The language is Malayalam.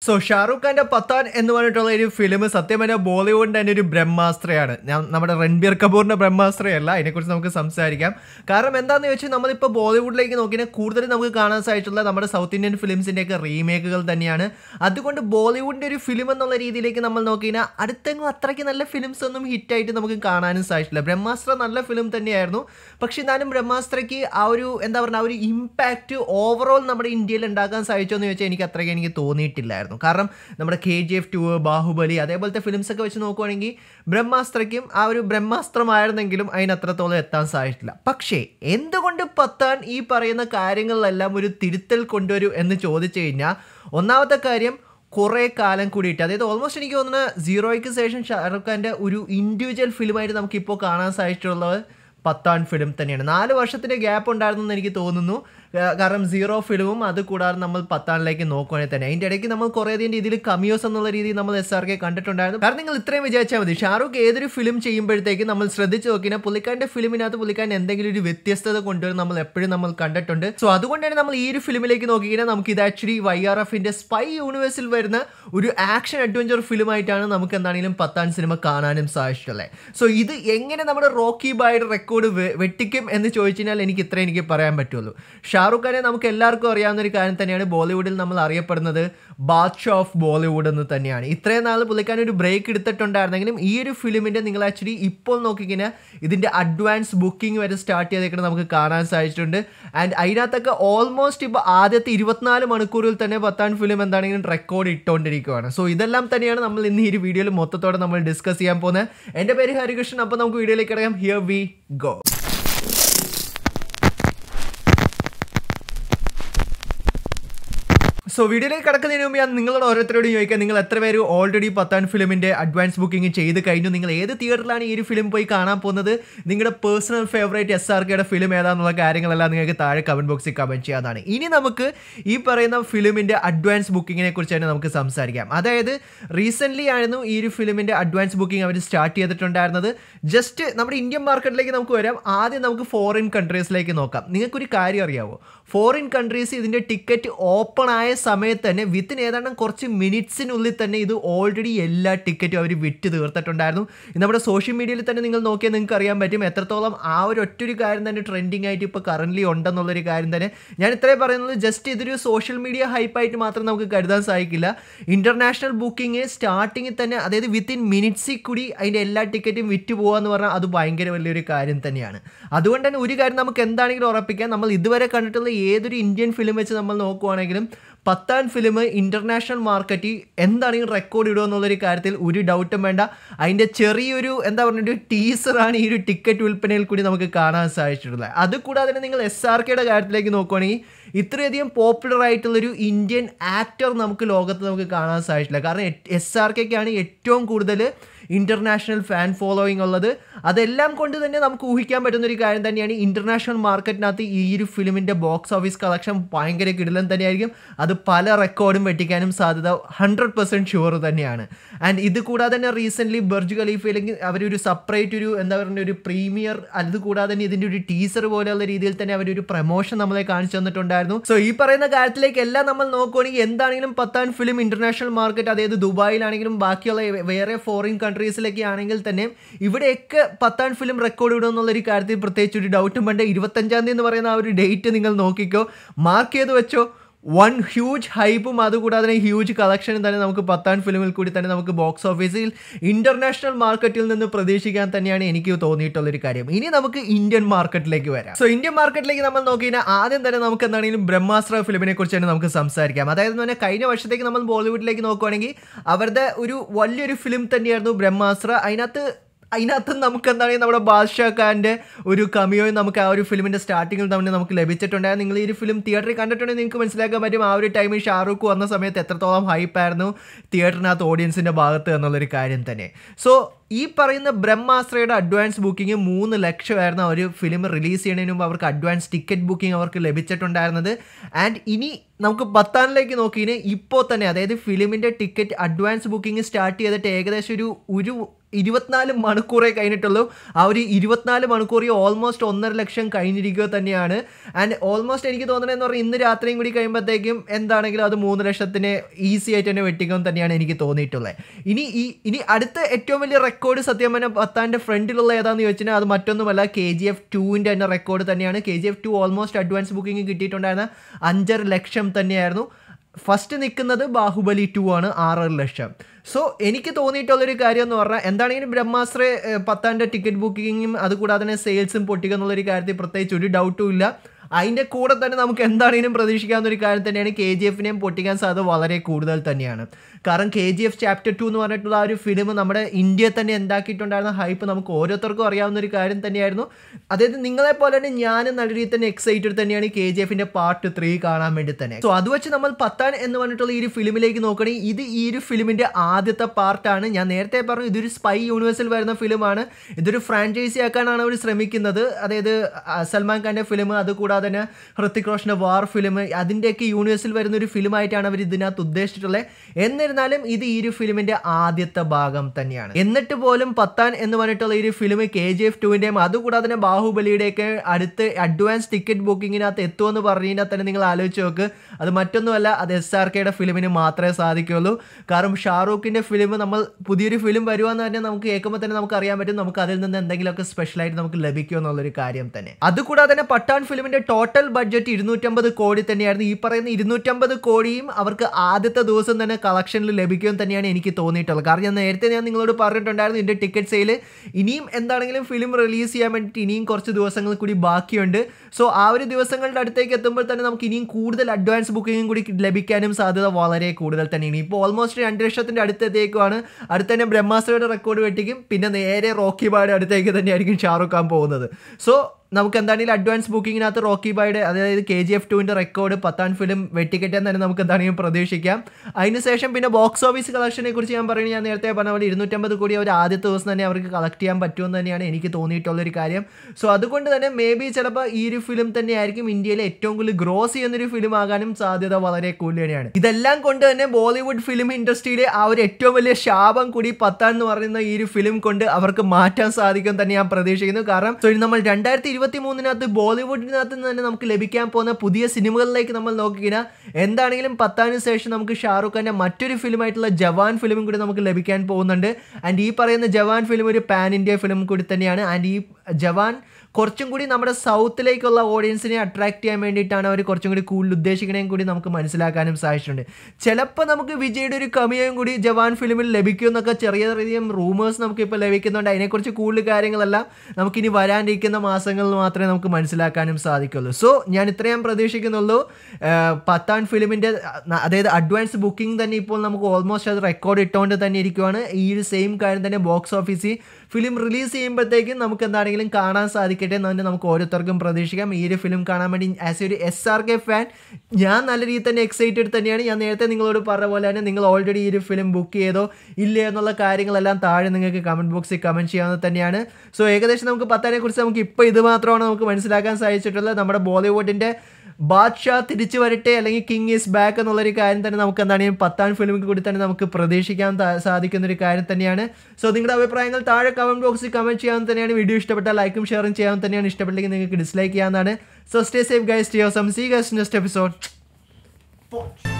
സോ ഷാറൂഖ് ഖാന്റെ പത്താൻ എന്ന് പറഞ്ഞിട്ടുള്ള ഒരു ഫിലിം സത്യം പറഞ്ഞാൽ ബോളിവുഡിന്റെ തന്നെ ഒരു ബ്രഹ്മാസ്ത്രയാണ് ഞാൻ നമ്മുടെ രൺബീർ കപൂറിന്റെ ബ്രഹ്മാസ്ത്രയല്ല അതിനെക്കുറിച്ച് നമുക്ക് സംസാരിക്കാം കാരണം എന്താണെന്ന് വെച്ചാൽ നമ്മളിപ്പോൾ ബോളിവുഡിലേക്ക് നോക്കിയാൽ കൂടുതൽ നമുക്ക് കാണാൻ സാധിച്ചിട്ടുള്ള നമ്മുടെ സൗത്ത് ഇന്ത്യൻ ഫിലിംസിന്റെ ഒക്കെ റീമേക്കുകൾ തന്നെയാണ് അതുകൊണ്ട് ബോളിവുഡിന്റെ ഒരു ഫിലിം എന്നുള്ള രീതിയിലേക്ക് നമ്മൾ നോക്കിയാൽ അടുത്തെങ്കിലും അത്രയ്ക്ക് നല്ല ഫിലിംസ് ഒന്നും ഹിറ്റായിട്ട് നമുക്ക് കാണാനും സാധിച്ചില്ല ബ്രഹ്മാസ്ത്ര നല്ല ഫിലിം തന്നെയായിരുന്നു പക്ഷെ എന്നാലും ബ്രഹ്മാസ്ത്രയ്ക്ക് ആ ഒരു എന്താ പറയുക ആ ഒരു ഇമ്പാക്റ്റ് ഓവറോൾ നമ്മുടെ ഇന്ത്യയിൽ ഉണ്ടാക്കാൻ സാധിച്ചോ എന്ന് ചോദിച്ചാൽ എനിക്ക് അത്രയ്ക്ക് എനിക്ക് തോന്നിയിട്ടില്ലായിരുന്നു കാരണം നമ്മുടെ K G F two Baahubali അതേപോലത്തെ ഫിലിംസ് ഒക്കെ വെച്ച് നോക്കുവാണെങ്കിൽ ബ്രഹ്മാസ്ത്രയ്ക്കും ആ ഒരു ബ്രഹ്മാസ്ത്രമായിരുന്നെങ്കിലും അതിന് അത്രത്തോളം എത്താൻ സാധിച്ചിട്ടില്ല പക്ഷേ എന്തുകൊണ്ട് പത്താൻ ഈ പറയുന്ന കാര്യങ്ങളിലെല്ലാം ഒരു തിരുത്തൽ കൊണ്ടുവരും എന്ന് ചോദിച്ചു കഴിഞ്ഞാൽ ഒന്നാമത്തെ കാര്യം കുറേ കാലം കൂടിയിട്ട് അതായത് ഓൾമോസ്റ്റ് എനിക്ക് തോന്നുന്നത് സീറോയ്ക്ക് ശേഷം ഷാറുഖ് ഖാൻ്റെ ഒരു ഇൻഡിവിജ്വൽ ഫിലിമായിട്ട് നമുക്കിപ്പോൾ കാണാൻ സാധിച്ചിട്ടുള്ളത് പത്താൻ ഫിലിം തന്നെയാണ് നാല് വർഷത്തിൻ്റെ ഗ്യാപ്പ് ഉണ്ടായിരുന്നു എന്ന് എനിക്ക് തോന്നുന്നു കാ- കാരണം സീറോ ഫിലിമും അത് കൂടാതെ നമ്മൾ പത്താനിലേക്ക് നോക്കുകയാണെങ്കിൽ തന്നെ അതിൻ്റെ ഇടയ്ക്ക് നമ്മൾ കുറേയധികം രീതിയിൽ കമിയോസ് എന്നുള്ള രീതിയിൽ നമ്മൾ എസ് ആർ കെ കണ്ടിട്ടുണ്ടായിരുന്നു കാരണം നിങ്ങൾ ഇത്രയും വിചാരിച്ചാൽ മതി ഷാറുഖ് ഏതൊരു ഫിലിം ചെയ്യുമ്പോഴത്തേക്ക് നമ്മൾ ശ്രദ്ധിച്ച് നോക്കിയാൽ പുള്ളിക്കാരൻ്റെ ഫിലിമിനകത്ത് പുള്ളിക്കാരൻ എന്തെങ്കിലും ഒരു വ്യത്യസ്തത കൊണ്ടുവരും നമ്മൾ എപ്പോഴും നമ്മൾ കണ്ടിട്ടുണ്ട് സോ അതുകൊണ്ടാണ് നമ്മൾ ഈ ഒരു ഫിലിമിലേക്ക് നോക്കിക്കഴിഞ്ഞാൽ നമുക്ക് ഇത് ആക്ച്വലി വൈ ആർ എഫിൻ്റെ സ്പൈ യൂണിവേഴ്സിൽ വരുന്ന ഒരു ആക്ഷൻ അഡ്വഞ്ചർ ഫിലിമായിട്ടാണ് നമുക്ക് എന്താണെങ്കിലും പത്താൻ സിനിമ കാണാനും സാധിച്ചിട്ടുള്ളത് സോ ഇത് എങ്ങനെ നമ്മുടെ റോക്കി ബായുടെ റെക്കോർഡ് വെട്ടിക്കും എന്ന് ചോദിച്ചു കഴിഞ്ഞാൽ എനിക്ക് ഇത്രേ എനിക്ക് പറയാൻ പറ്റുള്ളൂ ഷാറുഖ് ഖാനെ നമുക്ക് എല്ലാവർക്കും അറിയാവുന്ന ഒരു കാര്യം തന്നെയാണ് ബോളിവുഡിൽ നമ്മൾ അറിയപ്പെടുന്നത് ബാദ്ഷ ഓഫ് ബോളിവുഡ് എന്ന് തന്നെയാണ് ഇത്രയും നാൾ പുള്ളിക്കാരൻ ഒരു ബ്രേക്ക് എടുത്തിട്ടുണ്ടായിരുന്നെങ്കിലും ഈ ഒരു ഫിലിമിൻ്റെ നിങ്ങൾ ആക്ച്വലി ഇപ്പോൾ നോക്കിക്കഴിഞ്ഞാൽ ഇതിൻ്റെ അഡ്വാൻസ് ബുക്കിംഗ് വരെ സ്റ്റാർട്ട് ചെയ്തേക്കണം നമുക്ക് കാണാൻ സാധിച്ചിട്ടുണ്ട് ആൻഡ് അതിനകത്തൊക്കെ ഓൾമോസ്റ്റ് ഇപ്പോൾ ആദ്യത്തെ ഇരുപത്തിനാല് മണിക്കൂറിൽ തന്നെ പത്താൻ ഫിലിം എന്താണെങ്കിലും റെക്കോർഡ് ഇട്ടുകൊണ്ടിരിക്കുകയാണ് സോ ഇതെല്ലാം തന്നെയാണ് നമ്മൾ ഇന്ന് ഈ ഒരു വീഡിയോയിൽ മൊത്തത്തോടെ നമ്മൾ ഡിസ്കസ് ചെയ്യാൻ പോകുന്നത് എൻ്റെ പേര് ഹരികൃഷ്ണൻ അപ്പോൾ നമുക്ക് വീഡിയോയിലേക്ക് ഇറങ്ങാം ഹിയർ വി ഗോ സോ വീഡിയോയിലേക്ക് കിടക്കുന്നതിന് മുമ്പ് ഞാൻ നിങ്ങളോട് ഓരോരുത്തരോടും ചോദിക്കാം നിങ്ങൾ എത്ര പേര് ഓൾറെഡി പത്താൻ ഫിലിമിൻ്റെ അഡ്വാൻസ് ബുക്കിംഗ് ചെയ്ത് കഴിഞ്ഞു നിങ്ങൾ ഏത് തിയേറ്ററിലാണ് ഈ ഒരു ഫിലിം പോയി കാണാൻ പോകുന്നത് നിങ്ങളുടെ പേഴ്സണൽ ഫേവറേറ്റ് എസ് ആർ കെയുടെ ഫിലിം ഏതാണെന്നുള്ള കാര്യങ്ങളെല്ലാം നിങ്ങൾക്ക് താഴെ കമൻറ്റ് ബോക്സിൽ കമൻറ്റ് ചെയ്യാതാണ് ഇനി നമുക്ക് ഈ പറയുന്ന ഫിലിമിൻ്റെ അഡ്വാൻസ് ബുക്കിങ്ങിനെ കുറിച്ച് തന്നെ നമുക്ക് സംസാരിക്കാം അതായത് റീസെൻ്റ്ലി ആയിരുന്നു ഈ ഒരു ഫിലിമിൻ്റെ അഡ്വാൻസ് ബുക്കിംഗ് അവർ സ്റ്റാർട്ട് ചെയ്തിട്ടുണ്ടായിരുന്നത് ജസ്റ്റ് നമ്മുടെ ഇന്ത്യൻ മാർക്കറ്റിലേക്ക് നമുക്ക് വരാം ആദ്യം നമുക്ക് ഫോറിൻ കൺട്രീസിലേക്ക് നോക്കാം നിങ്ങൾക്കൊരു കാര്യം അറിയാവോ ഫോറിൻ കൺട്രീസ് ഇതിൻ്റെ ടിക്കറ്റ് ഓപ്പൺ ആയ സമയത്ത് തന്നെ വിത്തിൻ ഏതാണ്ട് കുറച്ച് മിനിറ്റ്സിനുള്ളിൽ തന്നെ ഇത് ഓൾറെഡി എല്ലാ ടിക്കറ്റും അവർ വിറ്റ് തീർത്തിട്ടുണ്ടായിരുന്നു ഇത് നമ്മുടെ സോഷ്യൽ മീഡിയയിൽ തന്നെ നിങ്ങൾ നോക്കിയാൽ നിങ്ങൾക്ക് അറിയാൻ പറ്റും എത്രത്തോളം ആ ഒരു ഒറ്റൊരു കാര്യം തന്നെ ട്രെൻഡിങ് ആയിട്ട് ഇപ്പോൾ കറൻ്റ്ലി ഉണ്ടെന്നുള്ളൊരു കാര്യം തന്നെ ഞാൻ ഇത്രയും പറയുന്നത് ജസ്റ്റ് ഇതൊരു സോഷ്യൽ മീഡിയ ഹൈപ്പായിട്ട് മാത്രം നമുക്ക് കരുതാൻ സാധിക്കില്ല ഇൻ്റർനാഷണൽ ബുക്കിംഗ് സ്റ്റാർട്ടിങ്ങിൽ തന്നെ അതായത് വിത്തിൻ മിനിറ്റ്സിൽ കൂടി അതിൻ്റെ എല്ലാ ടിക്കറ്റും വിറ്റ് പോകുക എന്ന് പറഞ്ഞാൽ അത് ഭയങ്കര വലിയൊരു കാര്യം തന്നെയാണ് അതുകൊണ്ട് തന്നെ ഒരു കാര്യം നമുക്ക് എന്താണെങ്കിലും ഉറപ്പിക്കാം നമ്മൾ ഇതുവരെ കണ്ടിട്ടുള്ള ഏതൊരു ഇന്ത്യൻ ഫിലിം വെച്ച് നമ്മൾ നോക്കുവാണെങ്കിലും പത്താൻ ഫിലിം ഇൻ്റർനാഷണൽ മാർക്കറ്റിൽ എന്താണെങ്കിലും റെക്കോർഡ് ഇടുക എന്നുള്ളൊരു കാര്യത്തിൽ ഒരു ഡൗട്ടും വേണ്ട അതിൻ്റെ ചെറിയൊരു എന്താ പറയുക ഒരു ടീസറാണ് ഈ ഒരു ടിക്കറ്റ് വിൽപ്പനയിൽ കൂടി നമുക്ക് കാണാൻ സാധിച്ചിട്ടുള്ളത് അതുകൂടാതെ തന്നെ നിങ്ങൾ എസ് ആർ കെയുടെ കാര്യത്തിലേക്ക് നോക്കുവാണെങ്കിൽ ഇത്രയധികം പോപ്പുലർ ആയിട്ടുള്ളൊരു ഇന്ത്യൻ ആക്ടർ നമുക്ക് ലോകത്ത് നമുക്ക് കാണാൻ സാധിച്ചില്ല കാരണം എസ് ആർ കെക്കാണ് ഏറ്റവും കൂടുതൽ ഇൻ്റർനാഷണൽ ഫാൻ ഫോളോയിങ് ഉള്ളത് അതെല്ലാം കൊണ്ട് തന്നെ നമുക്ക് ഊഹിക്കാൻ പറ്റുന്ന ഒരു കാര്യം തന്നെയാണ് ഇൻ്റർനാഷണൽ മാർക്കറ്റിനകത്ത് ഈ ഒരു ഫിലിമിൻ്റെ ബോക്സ് ഓഫീസ് കളക്ഷൻ ഭയങ്കര കിടിലൻ തന്നെയായിരിക്കും അത് പല റെക്കോർഡും വെട്ടിക്കാനും സാധ്യത ഹൺഡ്രഡ് പെർസെൻറ്റ് ഷുവർ തന്നെയാണ് ആൻഡ് ഇത് കൂടാതെ തന്നെ റീസെൻ്റ്ലി ബർജ് ഖലീഫയിലേക്ക് അവരൊരു സെപ്പറേറ്റ് ഒരു എന്താ പറയുക ഒരു പ്രീമിയർ അത് കൂടാതെ തന്നെ ഇതിൻ്റെ ഒരു ടീസർ പോലെയുള്ള രീതിയിൽ തന്നെ അവരൊരു പ്രൊമോഷൻ നമ്മളെ കാണിച്ചു തന്നിട്ടുണ്ടായിരുന്നു സോ ഈ പറയുന്ന കാര്യത്തിലേക്ക് എല്ലാം നമ്മൾ നോക്കുകയാണെങ്കിൽ എന്താണെങ്കിലും പത്താൻ ഫിലിം ഇൻ്റർനാഷണൽ മാർക്കറ്റ് അതായത് ദുബായിലാണെങ്കിലും ബാക്കിയുള്ള വേറെ ഫോറിൻ കൺട്രീസിലൊക്കെ ആണെങ്കിൽ തന്നെ ഇവിടെയൊക്കെ പത്താൻ ഫിലിം റെക്കോർഡ് ഇടും എന്നുള്ളൊരു കാര്യത്തിൽ പ്രത്യേകിച്ച് ഒരു ഡൗട്ടും വേണ്ട ഇരുപത്തഞ്ചാം തീയതി എന്ന് പറയുന്ന ആ ഒരു ഡേറ്റ് നിങ്ങൾ നോക്കിക്കോ മാർക്ക് ചെയ്ത് വെച്ചോ വൺ ഹ്യൂജ് ഹൈപ്പും അതുകൂടാതെ തന്നെ ഹ്യൂജ് കളക്ഷനും തന്നെ നമുക്ക് പത്താൻ ഫിലിമിൽ കൂടി തന്നെ നമുക്ക് ബോക്സ് ഓഫീസിൽ ഇന്റർനാഷണൽ മാർക്കറ്റിൽ നിന്ന് പ്രതീക്ഷിക്കാൻ തന്നെയാണ് എനിക്ക് തോന്നിയിട്ടുള്ളൊരു കാര്യം ഇനി നമുക്ക് ഇന്ത്യൻ മാർക്കറ്റിലേക്ക് വരാം സോ ഇന്ത്യൻ മാർക്കറ്റിലേക്ക് നമ്മൾ നോക്കിയാൽ ആദ്യം തന്നെ നമുക്ക് എന്താണെങ്കിലും ബ്രഹ്മാസ്ത്ര ഫിലിമിനെ കുറിച്ച് തന്നെ നമുക്ക് സംസാരിക്കാം അതായത് തന്നെ കഴിഞ്ഞ വർഷത്തേക്ക് നമ്മൾ ബോളിവുഡിലേക്ക് നോക്കുവാണെങ്കിൽ അവരുടെ ഒരു വലിയൊരു ഫിലിം തന്നെയായിരുന്നു ബ്രഹ്മാസ്ത്ര അതിനകത്ത് അതിനകത്ത് നമുക്ക് എന്താണെങ്കിൽ നമ്മുടെ ബാദ്ഷാ ഖാൻ്റെ ഒരു കമിയോയും നമുക്ക് ആ ഒരു ഫിലിമിൻ്റെ സ്റ്റാർട്ടിങ്ങിൽ തന്നെ നമുക്ക് ലഭിച്ചിട്ടുണ്ടായിരുന്നു നിങ്ങൾ ഈ ഒരു ഫിലിം തിയേറ്ററിൽ കണ്ടിട്ടുണ്ടെങ്കിൽ നിങ്ങൾക്ക് മനസ്സിലാക്കാൻ പറ്റും ആ ഒരു ടൈമിൽ ഷാറൂഖ് വന്ന സമയത്ത് എത്രത്തോളം ഹൈപ്പായിരുന്നു തിയേറ്ററിനകത്ത് ഓഡിയൻസിൻ്റെ ഭാഗത്ത് എന്നുള്ളൊരു കാര്യം തന്നെ സോ ഈ പറയുന്ന ബ്രഹ്മാസ്ത്രയുടെ അഡ്വാൻസ് ബുക്കിംഗ് മൂന്ന് ലക്ഷമായിരുന്നു അവർ ഫിലിം റിലീസ് ചെയ്യുന്നതിന് മുമ്പ് അവർക്ക് അഡ്വാൻസ് ടിക്കറ്റ് ബുക്കിംഗ് അവർക്ക് ലഭിച്ചിട്ടുണ്ടായിരുന്നത് ആൻഡ് ഇനി നമുക്ക് പത്താനിലേക്ക് നോക്കിയതിന് ഇപ്പോൾ തന്നെ അതായത് ഫിലിമിൻ്റെ ടിക്കറ്റ് അഡ്വാൻസ് ബുക്കിംഗ് സ്റ്റാർട്ട് ചെയ്തിട്ട് ഏകദേശം ഒരു ഒരു ഇരുപത്തിനാല് മണിക്കൂറേ കഴിഞ്ഞിട്ടുള്ളൂ ആ ഒരു ഇരുപത്തിനാല് മണിക്കൂർ ഓൾമോസ്റ്റ് ഒന്നര ലക്ഷം കഴിഞ്ഞിരിക്കുക തന്നെയാണ് ആൻഡ് ഓൾമോസ്റ്റ് എനിക്ക് തോന്നുന്നതെന്ന് പറഞ്ഞാൽ ഇന്ന് രാത്രിയും കൂടി കഴിയുമ്പോഴത്തേക്കും എന്താണെങ്കിലും അത് മൂന്ന് ലക്ഷത്തിന് ഈസി ആയിട്ട് തന്നെ വെട്ടിക്കാൻ തന്നെയാണ് എനിക്ക് തോന്നിയിട്ടുള്ളത് ഇനി ഈ ഇനി അടുത്ത ഏറ്റവും വലിയ റെക്കോർഡ് സത്യം പറഞ്ഞാൽ പത്താൻ്റെ ഫ്രണ്ടിലുള്ള ഏതാണെന്ന് ചോദിച്ചാൽ അത് മറ്റൊന്നുമല്ല കെ ജി എഫ് ടുവിൻ്റെ തന്നെ റെക്കോർഡ് തന്നെയാണ് K G F two almost advance booking കിട്ടിയിട്ടുണ്ടായിരുന്ന അഞ്ചര ലക്ഷം തന്നെയായിരുന്നു ഫസ്റ്റ് നിൽക്കുന്നത് ബാഹുബലി ടു ആണ് ആറര ലക്ഷം സോ എനിക്ക് തോന്നിയിട്ടുള്ളൊരു കാര്യം എന്ന് പറഞ്ഞാൽ എന്താണെങ്കിലും ബ്രഹ്മാസ്ത്ര ഏഹ്, പത്താൻ്റെ ടിക്കറ്റ് ബുക്കിങ്ങും അതുകൂടാതെ തന്നെ സെയിൽസും പൊട്ടിക്കുക എന്നുള്ളൊരു കാര്യത്തിൽ പ്രത്യേകിച്ച് ഒരു ഡൗട്ടും ഇല്ല അതിൻ്റെ കൂടെ തന്നെ നമുക്ക് എന്താണെങ്കിലും പ്രതീക്ഷിക്കാവുന്ന ഒരു കാര്യം തന്നെയാണ് കെ ജി എഫിനെയും പൊട്ടിക്കാൻ സാധ്യത വളരെ കൂടുതൽ തന്നെയാണ് കാരണം K G F chapter two എന്ന് പറഞ്ഞിട്ടുള്ള ആ ഒരു ഫിലിം നമ്മുടെ ഇന്ത്യയിൽ തന്നെ എന്താക്കിയിട്ടുണ്ടായിരുന്ന ഹൈപ്പ് നമുക്ക് ഓരോരുത്തർക്കും അറിയാവുന്ന ഒരു കാര്യം തന്നെയായിരുന്നു അതായത് നിങ്ങളെ പോലെ തന്നെ ഞാനും നല്ല രീതിയിൽ തന്നെ എക്സൈറ്റഡ് തന്നെയാണ് കെ ജി എഫിന്റെ പാർട്ട് ത്രീ കാണാൻ വേണ്ടി തന്നെ സോ അത് വെച്ച് നമ്മൾ പത്താൻ എന്ന് പറഞ്ഞിട്ടുള്ള ഈ ഒരു ഫിലിമിലേക്ക് നോക്കുകയാണെങ്കിൽ ഇത് ഈ ഒരു ഫിലിമിന്റെ ആദ്യത്തെ പാർട്ടാണ് ഞാൻ നേരത്തെ പറഞ്ഞു ഇതൊരു സ്പൈ യൂണിവേഴ്സിൽ വരുന്ന ഫിലിമാണ് ഇതൊരു ഫ്രാഞ്ചൈസി ആക്കാനാണ് അവർ ശ്രമിക്കുന്നത് അതായത് ആ, സൽമാൻ ഖാന്റെ ഫിലിം അതുകൂടാതെ തന്നെ ഹൃത്തിക് റോഷന്റെ വാർ ഫിലിം അതിൻ്റെയൊക്കെ യൂണിവേഴ്സിൽ വരുന്ന ഒരു ഫിലിമായിട്ടാണ് അവർ ഇതിനകത്ത് ഉദ്ദേശിച്ചിട്ടുള്ളത് എന്നിരുന്നാലും ഇത് ഈ ഒരു ഫിലിമിന്റെ ആദ്യത്തെ ഭാഗം തന്നെയാണ് എന്നിട്ട് പോലും പത്താൻ എന്ന് പറഞ്ഞിട്ടുള്ള ഈ ഒരു ഫിലിം കെ ജി എഫ് ടുവിൻ്റെയും അതുകൂടാതെ തന്നെ ബാഹുബലിയുടെയൊക്കെ അടുത്ത് അഡ്വാൻസ് ടിക്കറ്റ് ബുക്കിങ്ങിനകത്ത് എത്തുമെന്ന് പറഞ്ഞു കഴിഞ്ഞാൽ തന്നെ നിങ്ങൾ ആലോചിച്ച് നോക്ക് അത് മറ്റൊന്നുമല്ല അത് എസ് ആർ കെയുടെ ഫിലിമിന് മാത്രമേ സാധിക്കുകയുള്ളൂ കാരണം ഷാറൂഖിന്റെ ഫിലിം നമ്മൾ പുതിയൊരു ഫിലിം വരുവാന്ന് തന്നെ നമുക്ക് കേൾക്കുമ്പോൾ തന്നെ നമുക്ക് അറിയാൻ പറ്റും നമുക്ക് അതിൽ നിന്ന് എന്തെങ്കിലുമൊക്കെ സ്പെഷ്യലായിട്ട് നമുക്ക് ലഭിക്കും എന്നുള്ളൊരു കാര്യം തന്നെ അതുകൂടാതെ തന്നെ പട്ടാൻ ഫിലിമിന്റെ ടോട്ടൽ ബഡ്ജറ്റ് ഇരുന്നൂറ്റമ്പത് കോടി തന്നെയായിരുന്നു ഈ പറയുന്ന ഇരുന്നൂറ്റമ്പത് കോടിയും അവർക്ക് ആദ്യത്തെ ദിവസം തന്നെ കളക്ഷനിൽ ലഭിക്കുമെന്ന് തന്നെയാണ് എനിക്ക് തോന്നിയിട്ടുള്ളത് കാരണം ഞാൻ നേരത്തെ ഞാൻ നിങ്ങളോട് പറഞ്ഞിട്ടുണ്ടായിരുന്നു ഇതിന്റെ ടിക്കറ്റ് സെയിൽ ഇനിയും എന്താണെങ്കിലും ഫിലിം റിലീസ് ചെയ്യാൻ വേണ്ടിയിട്ട് ഇനിയും കുറച്ച് ദിവസങ്ങൾ കൂടി ബാക്കിയുണ്ട് സോ ആ ഒരു ദിവസങ്ങളുടെ അടുത്തേക്ക് എത്തുമ്പോൾ തന്നെ നമുക്ക് ഇനിയും കൂടുതൽ അഡ്വാൻസ് ബുക്കിങ്ങും കൂടി ലഭിക്കാനും സാധ്യത വളരെ കൂടുതൽ തന്നെയാണ് ഇപ്പോൾ ഓൾമോസ്റ്റ് രണ്ട് ലക്ഷത്തിൻ്റെ അടുത്തെത്തേക്കുമാണ് അടുത്ത് തന്നെ ബ്രഹ്മാസ്ത്രയുടെ റെക്കോർഡ് വെട്ടിക്കും പിന്നെ നേരെ റോക്കി ബായുടെ അടുത്തേക്ക് തന്നെയായിരിക്കും ഷാറുഖ് ഖാൻ പോകുന്നത് സോ നമുക്ക് എന്താണെങ്കിലും അഡ്വാൻസ് ബുക്കിങ്ങിനകത്ത് റോക്കി ബായുടെ അതായത് കെ ജി എഫ് ടുവിൻ്റെ റെക്കോർഡ് പത്താൻ ഫിലിം വെട്ടിക്കിട്ടാൻ തന്നെ നമുക്ക് എന്താണെങ്കിലും പ്രതീക്ഷിക്കാം അതിനുശേഷം പിന്നെ ബോക്സ് ഓഫീസ് കളക്ഷനെ കുറിച്ച് ഞാൻ പറയുന്നത് ഞാൻ നേരത്തെ പറഞ്ഞ പോലെ ഇരുന്നൂറ്റമ്പത് കോടി അവർ ആദ്യത്തെ ദിവസം തന്നെ അവർക്ക് കളക്ട് ചെയ്യാൻ പറ്റുമെന്ന് തന്നെയാണ് എനിക്ക് തോന്നിയിട്ടുള്ളൊരു കാര്യം സോ അതുകൊണ്ട് തന്നെ മേ ബി ചിലപ്പോൾ ഈ ഒരു ഫിലിം തന്നെയായിരിക്കും ഇന്ത്യയിലെ ഏറ്റവും കൂടുതൽ ഗ്രോസ് ചെയ്യുന്നൊരു ഫിലിം ആകാനും സാധ്യത വളരെ കൂടുതൽ തന്നെയാണ് ഇതെല്ലാം കൊണ്ട് തന്നെ ബോളിവുഡ് ഫിലിം ഇൻഡസ്ട്രിയിലെ ആ ഒരു ഏറ്റവും വലിയ ശാപം കൂടി പത്താൻ എന്ന് പറയുന്ന ഈ ഒരു ഫിലിം കൊണ്ട് അവർക്ക് മാറ്റാൻ സാധിക്കും തന്നെ ഞാൻ പ്രതീക്ഷിക്കുന്നു കാരണം so ഇനി നമ്മൾ രണ്ടായിരത്തി ഇരുപത്തി മൂന്നിനകത്ത് ബോളിവുഡിനകത്ത് നിന്ന് തന്നെ നമുക്ക് ലഭിക്കാൻ പോകുന്ന പുതിയ സിനിമകളിലേക്ക് നമ്മൾ നോക്കിക്കഴിഞ്ഞാൽ എന്താണെങ്കിലും പത്താന് ശേഷം നമുക്ക് ഷാറുഖ് ഖാന്റെ മറ്റൊരു ഫിലിമായിട്ടുള്ള ജവാൻ ഫിലിമും കൂടി നമുക്ക് ലഭിക്കാൻ പോകുന്നുണ്ട് ആൻഡ് ഈ പറയുന്ന ജവാൻ ഫിലിം ഒരു പാൻ ഇന്ത്യ ഫിലിം കൂടി തന്നെയാണ് ആൻഡ് ഈ ജവാൻ കുറച്ചും കൂടി നമ്മുടെ സൗത്തിലേക്കുള്ള ഓഡിയൻസിനെ അട്രാക്ട് ചെയ്യാൻ വേണ്ടിയിട്ടാണ് അവർ കുറച്ചും കൂടി കൂടുതൽ ഉദ്ദേശിക്കണേയും കൂടി നമുക്ക് മനസ്സിലാക്കാനും സാധിച്ചിട്ടുണ്ട് ചിലപ്പോൾ നമുക്ക് വിജയുടെ ഒരു കമിയും കൂടി ജവാൻ ഫിലിമിൽ ലഭിക്കുമെന്നൊക്കെ ചെറിയ ചെറിയ റൂമേഴ്സ് നമുക്കിപ്പോൾ ലഭിക്കുന്നുണ്ട് അതിനെക്കുറിച്ച് കൂടുതൽ കാര്യങ്ങളെല്ലാം നമുക്കിനി വരാനിരിക്കുന്ന മാസങ്ങളിൽ മാത്രമേ നമുക്ക് മനസ്സിലാക്കാനും സാധിക്കുള്ളൂ സോ ഞാൻ ഇത്രയും പ്രതീക്ഷിക്കുന്നുള്ളൂ ആഹ് പത്താൻ ഫിലിമിൻ്റെ അതായത് അഡ്വാൻസ് ബുക്കിംഗ് തന്നെ ഇപ്പോൾ നമുക്ക് ഓൾമോസ്റ്റ് അത് റെക്കോർഡ് ഇട്ടുകൊണ്ട് തന്നെ ഇരിക്കുവാണ് ഈ ഒരു സെയിം കാര്യം തന്നെ ബോക്സ് ഓഫീസിൽ ഫിലിം റിലീസ് ചെയ്യുമ്പോഴത്തേക്കും നമുക്ക് എന്താണെങ്കിലും കാണാൻ സാധിക്കട്ടെ എന്ന് തന്നെ നമുക്ക് ഓരോരുത്തർക്കും പ്രതീക്ഷിക്കാം ഈ ഒരു ഫിലിം കാണാൻ വേണ്ടി ആസ് ഒരു എസ് ആർ കെ ഫാൻ ഞാൻ നല്ല രീതിയിൽ തന്നെ എക്സൈറ്റഡ് തന്നെയാണ് ഞാൻ നേരത്തെ നിങ്ങളോട് പറഞ്ഞ പോലെ തന്നെ നിങ്ങൾ ഓൾറെഡി ഈ ഒരു ഫിലിം ബുക്ക് ചെയ്തോ ഇല്ലേ എന്നുള്ള കാര്യങ്ങളെല്ലാം താഴെ നിങ്ങൾക്ക് കമൻറ്റ് ബോക്സിൽ കമൻറ്റ് ചെയ്യാവുന്നത് തന്നെയാണ് സോ ഏകദേശം നമുക്ക് പത്താനെ കുറിച്ച് നമുക്ക് ഇപ്പോൾ ഇത് മാത്രമാണ് നമുക്ക് മനസ്സിലാക്കാൻ സാധിച്ചിട്ടുള്ളത് നമ്മുടെ ബോളിവുഡിൻ്റെ ബാദ്ഷാ തിരിച്ചു വരട്ടെ അല്ലെങ്കിൽ കിങ് ഈസ് ബാക്ക് എന്നുള്ളൊരു കാര്യം തന്നെ നമുക്ക് എന്താണ് ഈ പത്താം ഫിലിമിൽ കൂടി തന്നെ നമുക്ക് പ്രതീക്ഷിക്കാൻ ത- സാധിക്കുന്ന ഒരു കാര്യം തന്നെയാണ് സോ നിങ്ങളുടെ അഭിപ്രായങ്ങൾ താഴെ കമന്റ് ബോക്സിൽ കമന്റ് ചെയ്യാൻ തന്നെയാണ് വീഡിയോ ഇഷ്ടപ്പെട്ടാൽ ലൈക്കും ഷെയറും ചെയ്യാൻ തന്നെയാണ് ഇഷ്ടപ്പെട്ടില്ലെങ്കിൽ നിങ്ങൾക്ക് ഡിസ്ലൈക്ക് ചെയ്യാവുന്നതാണ് so stay safe guys stay some see guys next episode